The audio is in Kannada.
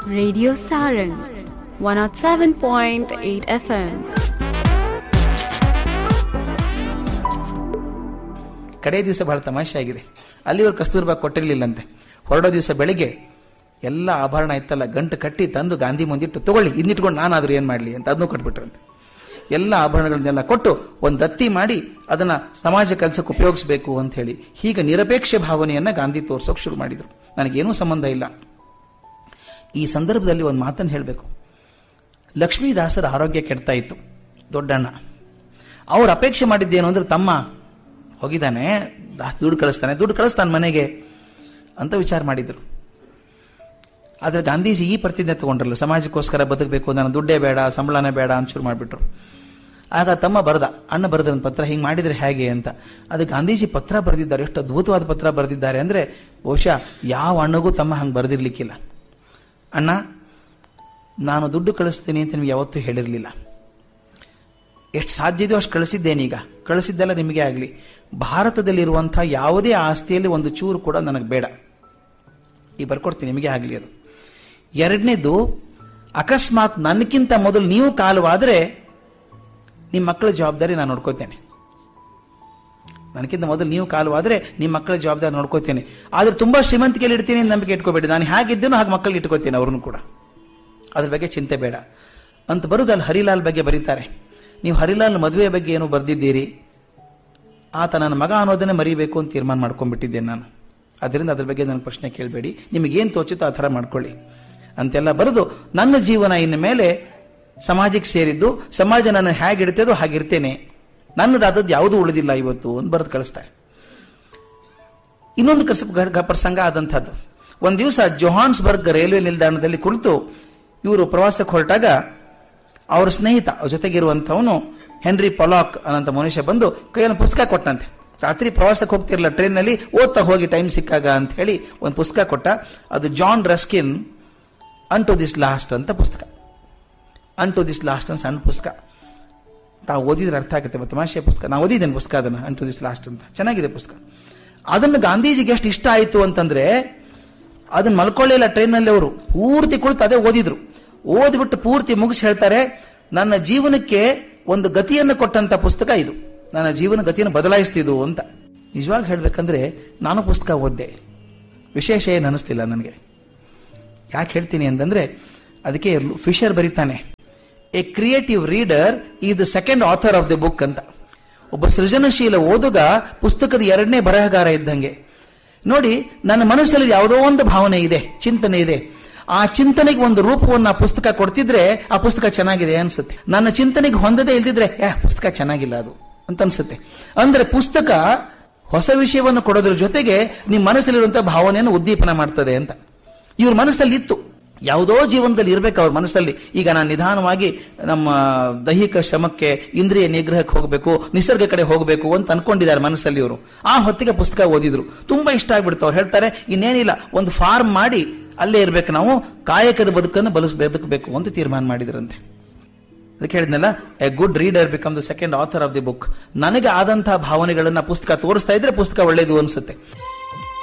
Radio Sarang 107.8 FM. ಕಡೆ ದಿವಸ ಬಹಳ ತಮಾಷೆ ಆಗಿದೆ ಅಲ್ಲಿವರು ಕಸ್ತೂರ್ಬಾ ಕೊಟ್ಟಿರ್ಲಿಲ್ಲಂತೆ ಹೊರಡೋ ದಿವಸ ಬೆಳಿಗ್ಗೆ ಎಲ್ಲ ಆಭರಣ ಇತ್ತಲ್ಲ ಗಂಟು ಕಟ್ಟಿ ತಂದು ಗಾಂಧಿ ಮುಂದಿಟ್ಟು ತಗೊಳ್ಳಿ ಇನ್ನಿಟ್ಕೊಂಡು ನಾನಾದ್ರೂ ಏನ್ ಮಾಡ್ಲಿ ಅಂತ ಅದನ್ನು ಕೊಟ್ಬಿಟ್ರಂತೆ ಎಲ್ಲ ಆಭರಣಗಳನ್ನೆಲ್ಲ ಕೊಟ್ಟು ಒಂದು ದತ್ತಿ ಮಾಡಿ ಅದನ್ನ ಸಮಾಜ ಕೆಲಸಕ್ಕೆ ಉಪಯೋಗಿಸಬೇಕು ಅಂತ ಹೇಳಿ ಹೀಗೆ ನಿರಪೇಕ್ಷ ಭಾವನೆಯನ್ನ ಗಾಂಧಿ ತೋರ್ಸೋಕೆ ಶುರು ಮಾಡಿದ್ರು ನನಗೇನೂ ಸಂಬಂಧ ಇಲ್ಲ ಈ ಸಂದರ್ಭದಲ್ಲಿ ಒಂದು ಮಾತನ್ನು ಹೇಳಬೇಕು ಲಕ್ಷ್ಮೀದಾಸರ ಆರೋಗ್ಯ ಕೆಡ್ತಾ ಇತ್ತು ದೊಡ್ಡಣ್ಣ ಅವ್ರು ಅಪೇಕ್ಷೆ ಮಾಡಿದ್ದೇನು ಅಂದ್ರೆ ತಮ್ಮ ಹೋಗಿದ್ದಾನೆ ದಾಸ್ ದುಡ್ಡು ಕಳಿಸ್ತಾನೆ ದುಡ್ಡು ಕಳಿಸ್ತಾನೆ ಮನೆಗೆ ಅಂತ ವಿಚಾರ ಮಾಡಿದ್ರು ಆದ್ರೆ ಗಾಂಧೀಜಿ ಈ ಪ್ರತಿಜ್ಞೆ ತಗೊಂಡ್ರಲ್ಲ ಸಮಾಜಕ್ಕೋಸ್ಕರ ಬದುಕಬೇಕು ನಾನು ದುಡ್ಡೇ ಬೇಡ ಸಂಬಳನೇ ಬೇಡ ಅಂತ ಶುರು ಮಾಡಿಬಿಟ್ರು ಆಗ ತಮ್ಮ ಬರೆದ ಅಣ್ಣ ಬರೆದ ಪತ್ರ ಹಿಂಗೆ ಮಾಡಿದ್ರೆ ಹೇಗೆ ಅಂತ ಅದು ಗಾಂಧೀಜಿ ಪತ್ರ ಬರೆದಿದ್ದಾರೆ ಎಷ್ಟು ಅದ್ಭುತವಾದ ಪತ್ರ ಬರೆದಿದ್ದಾರೆ ಅಂದ್ರೆ ಬಹುಶಃ ಯಾವ ಅಣ್ಣಗೂ ತಮ್ಮ ಹಂಗೆ ಬರೆದಿರ್ಲಿಕ್ಕಿಲ್ಲ ಅಣ್ಣ ನಾನು ದುಡ್ಡು ಕಳಿಸ್ತೀನಿ ಅಂತ ನಿಮ್ಗೆ ಯಾವತ್ತೂ ಹೇಳಿರಲಿಲ್ಲ ಎಷ್ಟು ಸಾಧ್ಯ ಇದೆಯೋ ಅಷ್ಟು ಕಳಿಸಿದ್ದೇನೀಗ ಕಳಿಸಿದ್ದೆಲ್ಲ ನಿಮಗೆ ಆಗಲಿ ಭಾರತದಲ್ಲಿರುವಂಥ ಯಾವುದೇ ಆಸ್ತಿಯಲ್ಲಿ ಒಂದು ಚೂರು ಕೂಡ ನನಗೆ ಬೇಡ ಈ ಬರ್ಕೊಡ್ತೀನಿ ನಿಮಗೆ ಆಗಲಿ ಅದು ಎರಡನೇದು ಅಕಸ್ಮಾತ್ ನನಗಿಂತ ಮೊದಲು ನೀವು ಕಾಲವಾದರೆ ನಿಮ್ಮ ಮಕ್ಕಳ ಜವಾಬ್ದಾರಿ ನಾನು ನೋಡ್ಕೋತೇನೆ ನನಗಿಂತ ಮೊದಲು ನೀವು ಕಾಲವಾದರೆ ನಿಮ್ಮ ಮಕ್ಕಳ ಜವಾಬ್ದಾರಿ ನೋಡ್ಕೋತೇನೆ ಆದ್ರೆ ತುಂಬಾ ಶ್ರೀಮಂತಿಕೆಯಲ್ಲಿ ಇಡ್ತೀನಿ ಅಂತ ನಂಬಿಕೆ ಇಟ್ಕೋಬೇಡಿ ನಾನು ಹೇಗಿದ್ದೇನೋ ಹಾಗೆ ಮಕ್ಕಳು ಇಟ್ಕೋತೇನೆ ಅವ್ರನ್ನು ಕೂಡ ಅದ್ರ ಬಗ್ಗೆ ಚಿಂತೆ ಬೇಡ ಅಂತ ಬರುದಲ್ಲ ಹರಿಲಾಲ್ ಬಗ್ಗೆ ಬರೀತಾರೆ ನೀವು ಹರಿಲಾಲ್ ಮದುವೆ ಬಗ್ಗೆ ಏನು ಬರೆದಿದ್ದೀರಿ ಆತ ನನ್ನ ಮಗ ಅನ್ನೋದನ್ನೇ ಮರಿಬೇಕು ಅಂತ ತೀರ್ಮಾನ ಮಾಡ್ಕೊಂಡ್ಬಿಟ್ಟಿದ್ದೇನೆ ನಾನು ಅದರಿಂದ ಅದ್ರ ಬಗ್ಗೆ ನನ್ನ ಪ್ರಶ್ನೆ ಕೇಳಬೇಡಿ ನಿಮಗೇನು ತೋಚುತ್ತೋ ಆ ಥರ ಮಾಡ್ಕೊಳ್ಳಿ ಅಂತೆಲ್ಲ ಬರೆದು ನನ್ನ ಜೀವನ ಇನ್ನು ಮೇಲೆ ಸಮಾಜಕ್ಕೆ ಸೇರಿದ್ದು ಸಮಾಜ ನನ್ನ ಹೇಗಿಡ್ತೇದೋ ಹಾಗಿರ್ತೇನೆ ನನ್ನದಾದದ್ದು ಯಾವುದೂ ಉಳಿದಿಲ್ಲ ಇವತ್ತು ಅಂತ ಬರೆದು ಕಳಿಸ್ತಾರೆ ಇನ್ನೊಂದು ಕಸ ಗ- ಪ್ರಸಂಗ ಆದಂಥದ್ದು ಒಂದು ದಿವಸ ಜೊಹಾನ್ಸ್ಬರ್ಗ್ ರೈಲ್ವೆ ನಿಲ್ದಾಣದಲ್ಲಿ ಕುಳಿತು ಇವರು ಪ್ರವಾಸಕ್ಕೆ ಹೊರಟಾಗ ಅವ್ರ ಸ್ನೇಹಿತ ಅವ್ರ ಜೊತೆಗಿರುವಂಥವನು ಹೆನ್ರಿ ಪೊಲಾಕ್ ಅನ್ನಂತ ಮನುಷ್ಯ ಬಂದು ಕೈಯಲ್ಲಿ ಪುಸ್ತಕ ಕೊಟ್ಟಂತೆ ರಾತ್ರಿ ಪ್ರವಾಸಕ್ಕೆ ಹೋಗ್ತಿರಲ್ಲ ಟ್ರೈನ್ನಲ್ಲಿ ಓದ್ತಾ ಹೋಗಿ ಟೈಮ್ ಸಿಕ್ಕಾಗ ಅಂತ ಹೇಳಿ ಒಂದು ಪುಸ್ತಕ ಕೊಟ್ಟ ಅದು John Ruskin unto this last ಅಂತ ಪುಸ್ತಕ ಅನ್ ಟು ದಿಸ್ ಲಾಸ್ಟ್ ಅಂತ ಸಣ್ಣ ಪುಸ್ತಕ ತಾವು ಓದಿದ್ರೆ ಅರ್ಥ ಆಗುತ್ತೆ ಮತ್ತೆ ತಮಾಷೆ ಪುಸ್ತಕ ನಾವು ಓದಿದ್ದೇನೆ ಪುಸ್ತಕ ಅದನ್ನ ಅನ್ ಟು ದಿಸ್ ಲಾಸ್ಟ್ ಅಂತ ಚೆನ್ನಾಗಿದೆ ಪುಸ್ತಕ ಅದನ್ನು ಗಾಂಧೀಜಿಗೆ ಎಷ್ಟು ಇಷ್ಟ ಆಯಿತು ಅಂತಂದ್ರೆ ಅದನ್ನ ಮಲ್ಕೊಳ್ಳಿಲ್ಲ ಟ್ರೈನ್ನಲ್ಲಿ ಅವರು ಪೂರ್ತಿ ಕುಳಿತು ಅದೇ ಓದಿದ್ರು ಓದ್ಬಿಟ್ಟು ಪೂರ್ತಿ ಮುಗಿಸಿ ಹೇಳ್ತಾರೆ ನನ್ನ ಜೀವನಕ್ಕೆ ಒಂದು ಗತಿಯನ್ನು ಕೊಟ್ಟಂತ ಪುಸ್ತಕ ಇದು ನನ್ನ ಜೀವನ ಗತಿಯನ್ನು ಬದಲಾಯಿಸ್ತಿದ್ದು ಅಂತ ನಿಜವಾಗಿ ಹೇಳ್ಬೇಕಂದ್ರೆ ನಾನು ಪುಸ್ತಕ ಓದ್ದೆ ವಿಶೇಷ ಏನು ಅನಿಸ್ಲಿಲ್ಲ ನನಗೆ ಯಾಕೆ ಹೇಳ್ತೀನಿ ಅಂತಂದ್ರೆ ಅದಕ್ಕೆ ಫಿಶರ್ ಬರೀತಾನೆ a creative reader is the second author of the book ಅಂತ ಒಬ್ಬ ಸೃಜನಶೀಲ ಓದುಗ ಪುಸ್ತಕದ ಎರಡನೇ ಬರಹಗಾರ ಇದ್ದಂಗೆ ನೋಡಿ ನನ್ನ ಮನಸ್ಸಲ್ಲಿ ಯಾವುದೋ ಒಂದು ಭಾವನೆ ಇದೆ ಚಿಂತನೆ ಇದೆ ಆ ಚಿಂತನೆಗೆ ಒಂದು ರೂಪವನ್ನು ಆ ಪುಸ್ತಕ ಕೊಡ್ತಿದ್ರೆ ಆ ಪುಸ್ತಕ ಚೆನ್ನಾಗಿದೆ ಅನ್ಸುತ್ತೆ ನನ್ನ ಚಿಂತನೆಗೆ ಹೊಂದದೇ ಇಲ್ದಿದ್ರೆ ಯಾ ಪುಸ್ತಕ ಚೆನ್ನಾಗಿಲ್ಲ ಅದು ಅಂತ ಅನ್ಸುತ್ತೆ ಅಂದ್ರೆ ಪುಸ್ತಕ ಹೊಸ ವಿಷಯವನ್ನು ಕೊಡೋದ್ರ ಜೊತೆಗೆ ನಿಮ್ಮ ಮನಸ್ಸಲ್ಲಿರುವಂತಹ ಭಾವನೆಯನ್ನು ಉದ್ದೀಪನ ಮಾಡ್ತದೆ ಅಂತ ಇವ್ರ ಮನಸ್ಸಲ್ಲಿ ಇತ್ತು ಯಾವುದೋ ಜೀವನದಲ್ಲಿ ಇರ್ಬೇಕು ಅವ್ರ ಮನಸ್ಸಲ್ಲಿ ಈಗ ನಾನು ನಿಧಾನವಾಗಿ ನಮ್ಮ ದೈಹಿಕ ಶ್ರಮಕ್ಕೆ ಇಂದ್ರಿಯ ನಿಗ್ರಹಕ್ಕೆ ಹೋಗಬೇಕು ನಿಸರ್ಗ ಕಡೆ ಹೋಗಬೇಕು ಅಂತ ಅನ್ಕೊಂಡಿದ್ದಾರೆ ಮನಸ್ಸಲ್ಲಿ ಇವರು ಆ ಹೊತ್ತಿಗೆ ಪುಸ್ತಕ ಓದಿದ್ರು ತುಂಬಾ ಇಷ್ಟ ಆಗ್ಬಿಡ್ತು ಅವ್ರು ಹೇಳ್ತಾರೆ ಇನ್ನೇನಿಲ್ಲ ಒಂದು ಫಾರ್ಮ್ ಮಾಡಿ ಅಲ್ಲೇ ಇರ್ಬೇಕು ನಾವು ಕಾಯಕದ ಬದುಕನ್ನು ಬಲಸ್ ಬದುಕಬೇಕು ಅಂತ ತೀರ್ಮಾನ ಮಾಡಿದ್ರಂತೆ ಅದಕ್ಕೆ ಹೇಳಿದ್ನಲ್ಲ a good reader become the second author of the book ನನಗೆ ಆದಂತಹ ಭಾವನೆಗಳನ್ನ ಪುಸ್ತಕ ತೋರಿಸ್ತಾ ಇದ್ರೆ ಪುಸ್ತಕ ಒಳ್ಳೇದು ಅನ್ಸುತ್ತೆ